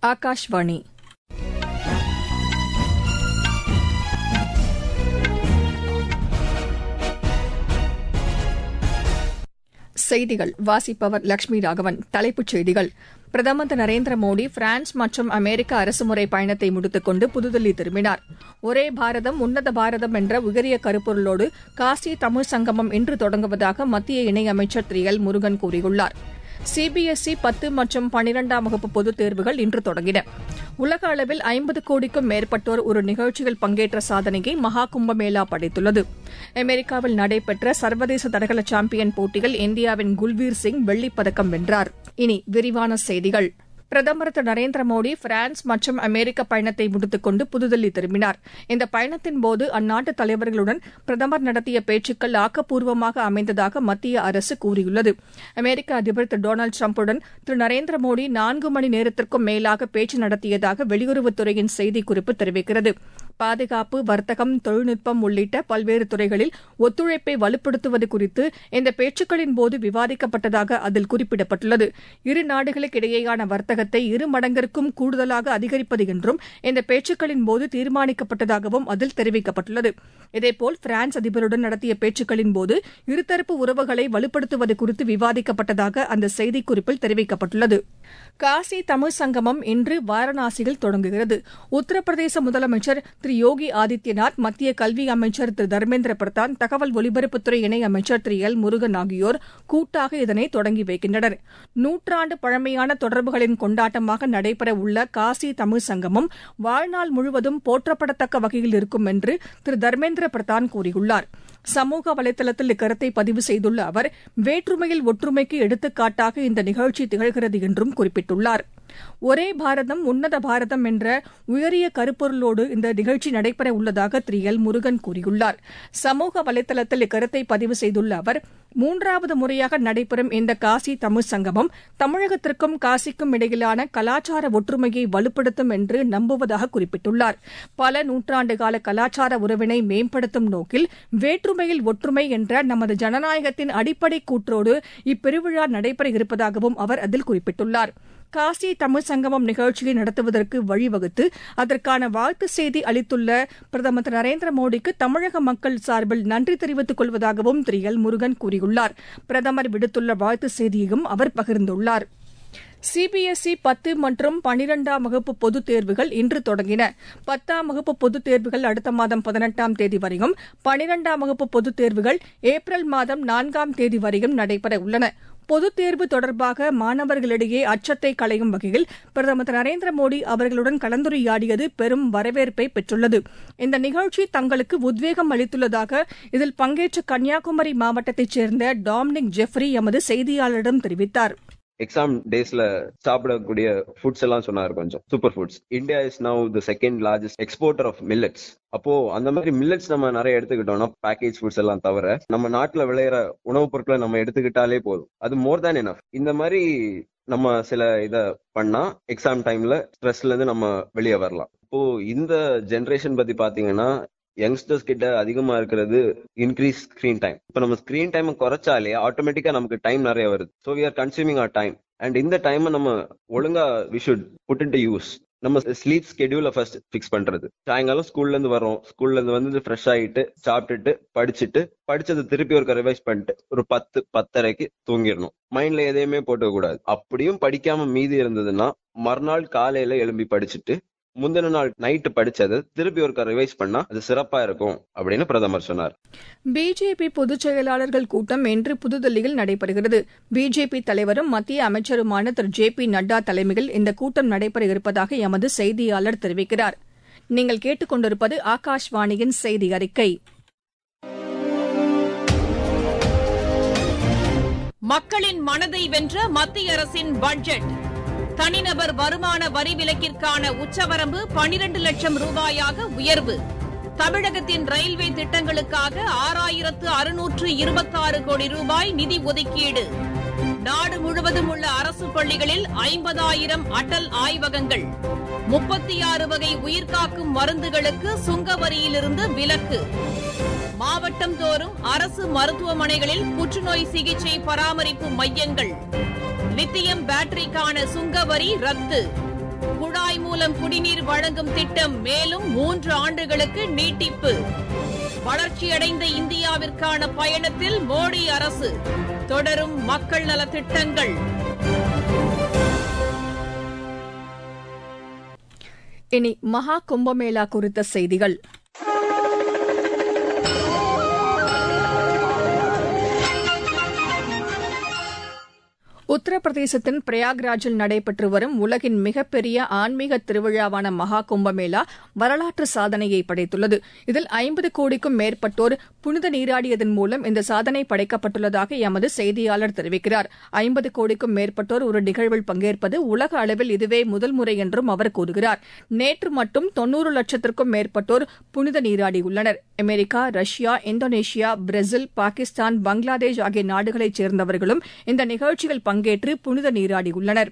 ஆகாஷ்வாணி செய்திகள் வாசிப்பவர் லட்சுமி ராகவன் தலைப்புச் செய்திகள் பிரதமர் திரு நரேந்திர மோடி பிரான்ஸ் மற்றும் அமெரிக்க அரசுமுறை பயணத்தை முடித்துக் கொண்டு புதுதில்லி திரும்பினார் ஒரே பாரதம் உன்னத பாரதம் என்ற உயரிய கருப்பொருளோடு காசி தமிழ் சங்கமம் இன்று தொடங்குவதாக மத்திய இணையமைச்சர் திரு எல் முருகன் கூறியுள்ளார் சிபிஎஸ்இ பத்து மற்றும் பனிரெண்டாம் வகுப்பு பொதுத் தேர்வுகள் இன்று தொடங்கின உலக அளவில் ஐம்பது கோடிக்கும் மேற்பட்டோர் ஒரு நிகழ்ச்சியில் பங்கேற்ற சாதனையை மகா கும்பமேளா படைத்துள்ளது அமெரிக்காவில் நடைபெற்ற சர்வதேச தடகள சாம்பியன் போட்டியில் இந்தியாவின் குல்வீர் சிங் வெள்ளிப் பதக்கம் வென்றார் இனி விரிவான செய்திகள் பிரதமர் திரு நரேந்திர மோடி பிரான்ஸ் மற்றும் அமெரிக்க பயணத்தை முடித்துக் கொண்டு புதுதில்லி திரும்பினார் இந்த பயணத்தின்போது அந்நாட்டு தலைவர்களுடன் பிரதமர் நடத்திய பேச்சுக்கள் ஆக்கப்பூர்வமாக அமைந்ததாக மத்திய அரசு கூறியுள்ளது அமெரிக்க அதிபர் திரு டொனால்டு டிரம்புடன் திரு நரேந்திர மோடி நான்கு மணி நேரத்திற்கும் மேலாக பேச்சு நடத்தியதாக வெளியுறவுத்துறையின் செய்திக்குறிப்பு தெரிவிக்கிறது பாதுகாப்பு வர்த்தகம் தொழில்நுட்பம் உள்ளிட்ட பல்வேறு துறைகளில் ஒத்துழைப்பை வலுப்படுத்துவது குறித்து இந்த பேச்சுக்களின்போது விவாதிக்கப்பட்டதாக அதில் குறிப்பிடப்பட்டுள்ளது இரு நாடுகளுக்கிடையேயான வர்த்தகத்தை இரு மடங்கிற்கும் கூடுதலாக அதிகரிப்பது என்றும் இந்த பேச்சுக்களின்போது தீர்மானிக்கப்பட்டதாகவும் அதில் தெரிவிக்கப்பட்டுள்ளது இதேபோல் பிரான்ஸ் அதிபருடன் நடத்திய பேச்சுக்களின்போது இருதரப்பு உறவுகளை வலுப்படுத்துவது குறித்து விவாதிக்கப்பட்டதாக அந்த செய்திக்குறிப்பில் தெரிவிக்கப்பட்டுள்ளது காசி தமிழ் சங்கமம் இன்று வாரணாசியில் தொடங்குகிறது உத்தரப்பிரதேச முதலமைச்சர் திரு யோகி ஆதித்யநாத் மத்திய கல்வி அமைச்சர் திரு தர்மேந்திர பிரதான் தகவல் ஒலிபரப்புத்துறை இணையமைச்சர் திரு எல் முருகன் ஆகியோர் கூட்டாக இதனை தொடங்கி வைக்கின்றனர் நூற்றாண்டு பழமையான தொடர்புகளின் கொண்டாட்டமாக நடைபெற உள்ள காசி தமிழ் சங்கமம் வாழ்நாள் முழுவதும் போற்றப்படத்தக்க வகையில் இருக்கும் என்று திரு தர்மேந்திர பிரதான் கூறியுள்ளார் சமூக வலைதளத்தில் இக்கருத்தை பதிவு செய்துள்ள அவர் வேற்றுமையில் ஒற்றுமைக்கு எடுத்துக்காட்டாக இந்த நிகழ்ச்சி திகழ்கிறது என்றும் குறிப்பிட்டுள்ளார் ஒரே பாரதம் உன்னத பாரதம் என்ற உயரிய கருப்பொருளோடு இந்த நிகழ்ச்சி நடைபெற உள்ளதாக திரு எல் முருகன் கூறியுள்ளார் சமூக வலைதளத்தில் இக்கருத்தை பதிவு செய்துள்ள அவர் மூன்றாவது முறையாக நடைபெறும் இந்த காசி தமிழ் சங்கமம் தமிழகத்திற்கும் காசிக்கும் இடையிலான கலாச்சார ஒற்றுமையை வலுப்படுத்தும் என்று நம்புவதாக குறிப்பிட்டுள்ளார் பல நூற்றாண்டு கால கலாச்சார உறவினை மேம்படுத்தும் நோக்கில் வேற்றுமையில் ஒற்றுமை என்ற நமது ஜனநாயகத்தின் அடிப்படை கூற்றோடு இப்பெருவிழா நடைபெற இருப்பதாகவும் அவர் அதில் குறிப்பிட்டுள்ளார் காசி தமிழ் சங்கமம் நிகழ்ச்சியை நடத்துவதற்கு வழிவகுத்து அதற்கான வாழ்த்து செய்தி அளித்துள்ள பிரதமர் திரு நரேந்திர மோடிக்கு தமிழக மக்கள் சார்பில் நன்றி தெரிவித்துக் கொள்வதாகவும் திரு எல் முருகன் கூறியுள்ளார் பிரதமர் விடுத்துள்ள வாழ்த்து செய்தியையும் அவர் பகிர்ந்துள்ளார் சிபிஎஸ்இ பத்து மற்றும் பனிரெண்டாம் வகுப்பு பொதுத் தேர்வுகள் இன்று தொடங்கின பத்தாம் வகுப்பு பொதுத் தேர்வுகள் அடுத்த மாதம் பதினெட்டாம் தேதி வரையும் பனிரெண்டாம் வகுப்பு பொதுத் தேர்வுகள் ஏப்ரல் மாதம் நான்காம் தேதி வரையும் நடைபெற உள்ளன பொதுத் தேர்வு தொடர்பாக மாணவர்களிடையே அச்சத்தை களையும் வகையில் பிரதமர் திரு நரேந்திர மோடி அவர்களுடன் கலந்துரையாடியது பெரும் வரவேற்பை பெற்றுள்ளது இந்த நிகழ்ச்சி தங்களுக்கு உத்வேகம் அளித்துள்ளதாக இதில் பங்கேற்ற கன்னியாகுமரி மாவட்டத்தைச் சேர்ந்த டாமினிக் ஜெஃப்ரி எமது செய்தியாளரிடம் தெரிவித்தார் எக்ஸாம் டேஸ்ல சாப்பிடக்கூடிய ஃபுட்ஸ் எல்லாம் சொன்னாரு கொஞ்சம் super foods India is now the second largest exporter of millets அப்போ அந்த மாதிரி மில்லட்ஸ் நம்ம நிறைய எடுத்துக்கிட்டோம்னா பேக்கேஜ் ஃபுட்ஸ் எல்லாம் தவிர நம்ம நாட்டுல விளையிற உணவுப் பொருட்களை நம்ம எடுத்துக்கிட்டாலே போதும் அது மோர் தேன் எனஃப் இந்த மாதிரி நம்ம சில இத பண்ணா எக்ஸாம் டைம்ல ஸ்ட்ரெஸ்ல இருந்து நம்ம வெளியே வரலாம் இப்போ இந்த ஜென்ரேஷன் பத்தி பாத்தீங்கன்னா யங்ஸ்டர்ஸ் கிட்ட அதிகமா இருக்கிறது இன்க்ரீஸ் ஸ்கிரீன் டைம் இப்போ நம்ம ஸ்கிரீன் டைம் குறைச்சாலே ஆட்டோமேட்டிக்கா நமக்கு டைம் நிறைய வருது so we are consuming our time and இந்த டைமை நம்ம ஒழுங்கா we should put in to use நம்ம ஸ்லீப் ஸ்கெடியூல ஃபர்ஸ்ட் ஃபிக்ஸ் பண்றது சாயங்காலம் ஸ்கூல்ல இருந்து வரோம் ஸ்கூல்ல இருந்து வந்து ஃப்ரெஷ் ஆகிட்டு சாப்பிட்டுட்டு படிச்சுட்டு படிச்சது திருப்பி ஒரு ரிவைஸ் பண்ணிட்டு ஒரு பத்து பத்தரைக்கு தூங்கிடணும் மைண்ட்ல எதையுமே போட்டுக்க கூடாது அப்படியும் படிக்காம மீதி இருந்ததுன்னா மறுநாள் காலையில எழும்பி படிச்சுட்டு முந்தின நாள் நைட்டு படிச்சது திருப்பி ஒரு ரிவைஸ் பண்ணா அது சிறப்பா இருக்கும் அப்படின்னு பிரதமர் சொன்னார் பிஜேபி பொதுச் செயலாளர்கள் கூட்டம் இன்று புதுதில்லியில் நடைபெறுகிறது பிஜேபி தலைவரும் மத்திய அமைச்சருமான திரு ஜே பி நட்டா தலைமையில் இந்த கூட்டம் நடைபெற இருப்பதாக எமது செய்தியாளர் தெரிவிக்கிறார் நீங்கள் கேட்டுக்கொண்டிருப்பது ஆகாஷ்வாணியின் செய்தி அறிக்கை மக்களின் மனதை வென்ற மத்திய அரசின் பட்ஜெட் தனிநபர் வருமான வரி விலக்கிற்கான உச்சவரம்பு பனிரண்டு லட்சம் ரூபாயாக உயர்வு தமிழகத்தின் ரயில்வே திட்டங்களுக்காக ஆறாயிரத்து அறுநூற்று இருபத்தாறு கோடி ரூபாய் நிதி ஒதுக்கீடு நாடு முழுவதும் உள்ள அரசு பள்ளிகளில் ஐம்பதாயிரம் அடல் ஆய்வகங்கள் முப்பத்தி ஆறு வகை உயிர்காக்கும் மருந்துகளுக்கு சுங்க வரியிலிருந்து விலக்கு மாவட்டம் தோறும் அரசு மருத்துவமனைகளில் புற்றுநோய் சிகிச்சை பராமரிப்பு மையங்கள் லித்தியம் பேட்டரிக்கான சுங்க வரி ரத்து குழாய் மூலம் குடிநீர் வழங்கும் திட்டம் மேலும் மூன்று ஆண்டுகளுக்கு நீட்டிப்பு வளர்ச்சியடைந்த இந்தியாவிற்கான பயணத்தில் மோடி அரசு தொடரும் மக்கள் நலத் திட்டங்கள் இனி மகா கும்பமேளா குறித்த செய்திகள் உத்தரப்பிரதேசத்தின் பிரயாக்ராஜில் நடைபெற்று வரும் உலகின் மிகப்பெரிய ஆன்மீக திருவிழாவான மகா கும்பமேளா வரலாற்று சாதனையை படைத்துள்ளது இதில் ஐம்பது கோடிக்கும் மேற்பட்டோர் புனித நீராடியதன் மூலம் இந்த சாதனை படைக்கப்பட்டுள்ளதாக எமது செய்தியாளர் தெரிவிக்கிறார் ஐம்பது கோடிக்கும் மேற்பட்டோர் ஒரு நிகழ்வில் பங்கேற்பது உலக அளவில் இதுவே முதல் முறை என்றும் அவர் கூறுகிறார் நேற்று மட்டும் தொன்னூறு லட்சத்திற்கும் மேற்பட்டோர் புனித நீராடியுள்ளனர் America Russia Indonesia Brazil Pakistan Bangladesh ஆகிய நாடுகளைச் சேர்ந்தவர்களும் இந்த நிகழ்ச்சியில் பங்கேற்று புனித நீராடியுள்ளனர்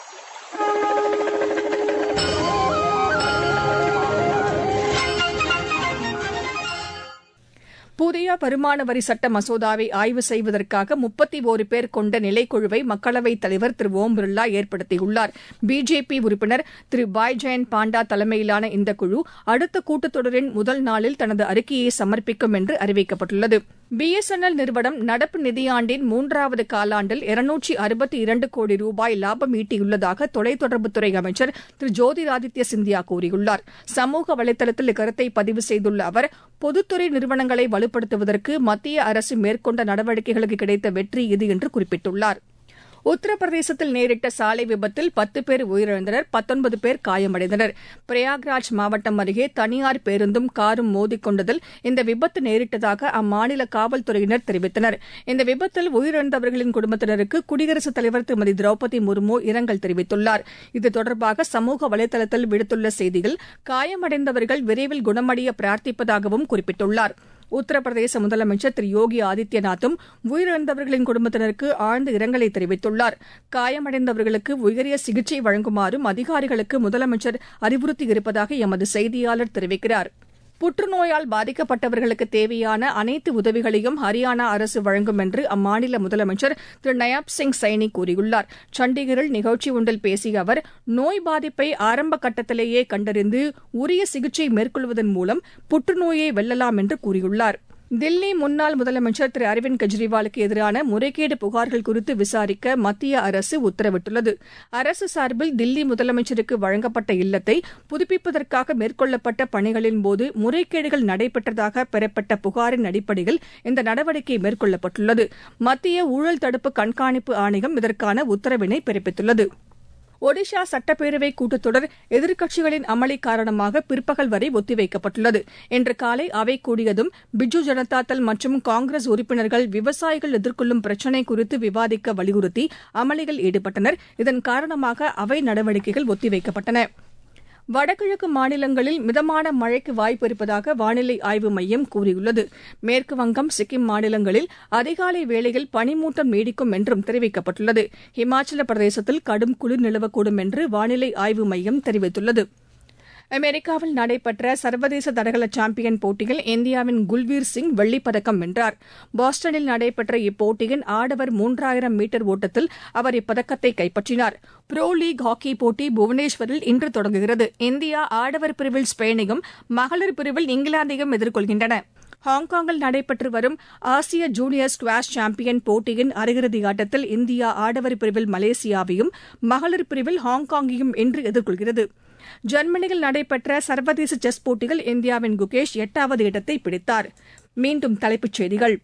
புதிய வருமான வரி சட்ட மசோதாவை ஆய்வு செய்வதற்காக முப்பத்தி ஒரு பேர் கொண்ட நிலைக்குழுவை மக்களவைத் தலைவர் திரு ஓம் பிர்லா ஏற்படுத்தியுள்ளார் பிஜேபி உறுப்பினர் திரு பாய்ஜெயந்த் பாண்டா தலைமையிலான இந்த குழு அடுத்த கூட்டத்தொடரின் முதல் நாளில் தனது அறிக்கையை சமர்ப்பிக்கும் என்று அறிவிக்கப்பட்டுள்ளது பிஎஸ்என்எல் நிறுவனம் நடப்பு நிதியாண்டின் மூன்றாவது காலாண்டில் இருநூற்றி அறுபத்தி இரண்டு கோடி ரூபாய் லாபம் ஈட்டியுள்ளதாக தொலைத்தொடர்புத்துறை அமைச்சர் திரு ஜோதிராதித்ய சிந்தியா கூறியுள்ளார் சமூக வலைதளத்தில் இக்கருத்தை பதிவு செய்துள்ள அவர் பொதுத்துறை நிறுவனங்களை வலுப்படுத்துவதற்கு மத்திய அரசு மேற்கொண்ட நடவடிக்கைகளுக்கு கிடைத்த வெற்றி இது என்று குறிப்பிட்டுள்ளார் உத்தரப்பிரதேசத்தில் நேரிட்ட சாலை விபத்தில் பத்து பேர் உயிரிழந்தனர் பத்தொன்பது பேர் காயமடைந்தனர் பிரயாக்ராஜ் மாவட்டம் அருகே தனியார் பேருந்தும் காரும் மோதிக்கொண்டதில் இந்த விபத்து நேரிட்டதாக அம்மாநில காவல்துறையினர் தெரிவித்தனர் இந்த விபத்தில் உயிரிழந்தவர்களின் குடும்பத்தினருக்கு குடியரசுத் தலைவர் திருமதி திரௌபதி முர்மு இரங்கல் தெரிவித்துள்ளார் இது தொடர்பாக சமூக வலைதளத்தில் விடுத்துள்ள செய்தியில் காயமடைந்தவர்கள் விரைவில் குணமடைய பிரார்த்திப்பதாகவும் குறிப்பிட்டுள்ளார் உத்தரப்பிரதேச முதலமைச்சர் திரு யோகி ஆதித்யநாத்தும் உயிரிழந்தவர்களின் குடும்பத்தினருக்கு ஆழ்ந்த இரங்கலை தெரிவித்துள்ளார் காயமடைந்தவர்களுக்கு உயரிய சிகிச்சை வழங்குமாறும் அதிகாரிகளுக்கு முதலமைச்சர் அறிவுறுத்தியிருப்பதாக எமது செய்தியாளர் தெரிவிக்கிறார் புற்றுநோயால் பாதிக்கப்பட்டவர்களுக்கு தேவையான அனைத்து உதவிகளையும் ஹரியானா அரசு வழங்கும் என்று அம்மாநில முதலமைச்சர் திரு நயாப் சிங் சைனி கூறியுள்ளார் சண்டிகரில் நிகழ்ச்சி ஒன்றில் பேசிய அவர் நோய் பாதிப்பை ஆரம்ப கட்டத்திலேயே கண்டறிந்து உரிய சிகிச்சை மேற்கொள்வதன் மூலம் புற்றுநோயை வெல்லலாம் என்று கூறியுள்ளார் தில்லி முன்னாள் முதலமைச்சர் திரு அரவிந்த் கெஜ்ரிவாலுக்கு எதிரான முறைகேடு புகார்கள் குறித்து விசாரிக்க மத்திய அரசு உத்தரவிட்டுள்ளது அரசு சார்பில் தில்லி முதலமைச்சருக்கு வழங்கப்பட்ட இல்லத்தை புதுப்பிப்பதற்காக மேற்கொள்ளப்பட்ட பணிகளின்போது முறைகேடுகள் நடைபெற்றதாக பெறப்பட்ட புகாரின் அடிப்படையில் இந்த நடவடிக்கை மேற்கொள்ளப்பட்டுள்ளது மத்திய ஊழல் தடுப்பு கண்காணிப்பு ஆணையம் இதற்கான உத்தரவினை பிறப்பித்துள்ளது ஒடிஷா சட்டப்பேரவை கூட்டத்தொடர் எதிர்க்கட்சிகளின் அமளி காரணமாக பிற்பகல் வரை ஒத்திவைக்கப்பட்டுள்ளது இன்று காலை அவை கூடியதும் பிஜு ஜனதாதள் மற்றும் காங்கிரஸ் உறுப்பினர்கள் விவசாயிகள் எதிர்கொள்ளும் பிரச்சினை குறித்து விவாதிக்க வலியுறுத்தி அமளியில் ஈடுபட்டனர் இதன் காரணமாக அவை நடவடிக்கைகள் ஒத்திவைக்கப்பட்டன வடகிழக்கு மாநிலங்களில் மிதமான மழைக்கு வாய்ப்பு இருப்பதாக வானிலை ஆய்வு மையம் கூறியுள்ளது மேற்கு வங்கம் சிக்கிம் மாநிலங்களில் அதிகாலை வேளையில் பனிமூட்டம் நீடிக்கும் என்றும் தெரிவிக்கப்பட்டுள்ளது இமாச்சல பிரதேசத்தில் கடும் குளிர் நிலவக்கூடும் என்று வானிலை ஆய்வு மையம் தெரிவித்துள்ளது அமெரிக்காவில் நடைபெற்ற சர்வதேச தடகள சாம்பியன் போட்டியில் இந்தியாவின் குல்வீர் சிங் வெள்ளிப்பதக்கம் வென்றார் பாஸ்டனில் நடைபெற்ற இப்போட்டியின் ஆடவர் மூன்றாயிரம் மீட்டர் ஓட்டத்தில் அவர் இப்பதக்கத்தை கைப்பற்றினார் புரோ லீக் ஹாக்கி போட்டி புவனேஸ்வரில் இன்று தொடங்குகிறது இந்தியா ஆடவர் பிரிவில் ஸ்பெயினையும் மகளிர் பிரிவில் இங்கிலாந்தையும் எதிர்கொள்கின்றன ஹாங்காங்கில் நடைபெற்று வரும் ஆசிய ஜூனியர் ஸ்குவாஷ் சாம்பியன் போட்டியின் அரையிறுதி ஆட்டத்தில் இந்தியா ஆடவர் பிரிவில் மலேசியாவையும் மகளிர் பிரிவில் ஹாங்காங்கையும் இன்று எதிர்கொள்கிறது ஜெர்மனியில் நடைபெற்ற சர்வதேச செஸ் போட்டியில் இந்தியாவின் குகேஷ் எட்டாவது இடத்தை பிடித்தார் மீண்டும் தலைப்புச் செய்திகள்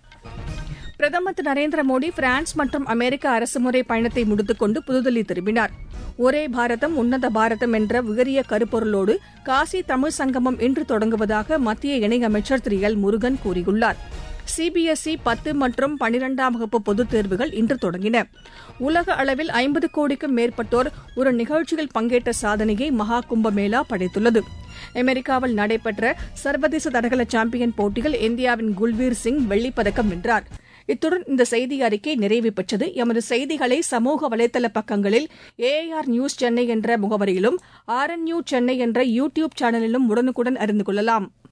பிரதமர் திரு நரேந்திர மோடி பிரான்ஸ் மற்றும் அமெரிக்க அரசுமுறை பயணத்தை முடித்துக்கொண்டு புதுதில்லி திரும்பினார் ஒரே பாரதம் உன்னத பாரதம் என்ற உயரிய கருப்பொருளோடு காசி தமிழ் சங்கமம் இன்று தொடங்குவதாக மத்திய இணையமைச்சர் திரு எல் முருகன் கூறியுள்ளார் சிபிஎஸ்இ பத்து மற்றும் பனிரெண்டாம் வகுப்பு பொதுத் தேர்வுகள் இன்று தொடங்கின உலக அளவில் ஐம்பது கோடிக்கும் மேற்பட்டோர் ஒரு நிகழ்ச்சியில் பங்கேற்ற சாதனையை மகா கும்பமேளா படைத்துள்ளது அமெரிக்காவில் நடைபெற்ற சர்வதேச தடகள சாம்பியன் போட்டியில் இந்தியாவின் குல்வீர் சிங் வெள்ளிப்பதக்கம் வென்றார் இத்துடன் இந்த செய்தி அறிக்கை நிறைவு பெற்றது எமது செய்திகளை சமூக வலைதள பக்கங்களில் ஏஆர் நியூஸ் சென்னை என்ற முகவரியிலும் ஆர் என் நியூ சென்னை என்ற யூ டியூப் சேனலிலும் உடனுக்குடன் அறிந்து கொள்ளலாம்